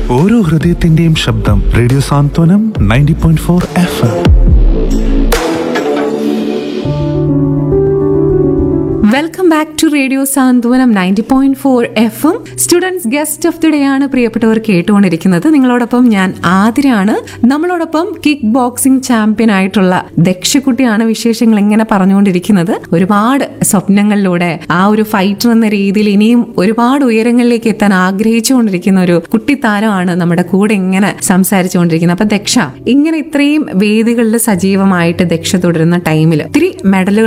ഓരോ ഹൃദയത്തിന്റെയും ശബ്ദം radio Santhwanam ninety point four F M welcome back to radio Santhwanam ninety point four F M students guest of the day ആണ് പ്രിയപ്പെട്ടവർ കേട്ടുകൊണ്ടിരിക്കുന്നത് നിങ്ങളോടൊപ്പം ഞാൻ ആതിരാണ് നമ്മളോടൊപ്പം കിക്ക് ബോക്സിംഗ് ചാമ്പ്യൻ ആയിട്ടുള്ള ദക്ഷക്കുട്ടിയാണ് വിശേഷങ്ങൾ ഇങ്ങനെ പറഞ്ഞുകൊണ്ടിരിക്കുന്നത് ഒരുപാട് സ്വപ്നങ്ങളിലൂടെ ആ ഒരു ഫൈറ്റർ എന്ന രീതിയിൽ ഇനിയും ഒരുപാട് ഉയരങ്ങളിലേക്ക് എത്താൻ ആഗ്രഹിച്ചുകൊണ്ടിരിക്കുന്ന ഒരു കുട്ടിത്താരമാണ് നമ്മുടെ കൂടെ ഇങ്ങനെ സംസാരിച്ചുകൊണ്ടിരിക്കുന്നത് അപ്പൊ ദക്ഷ ഇങ്ങനെ ഇത്രയും വേദികളിൽ സജീവമായിട്ട് ദക്ഷ തുടരുന്ന ടൈമിൽ ഒത്തിരി മെഡലുകൾ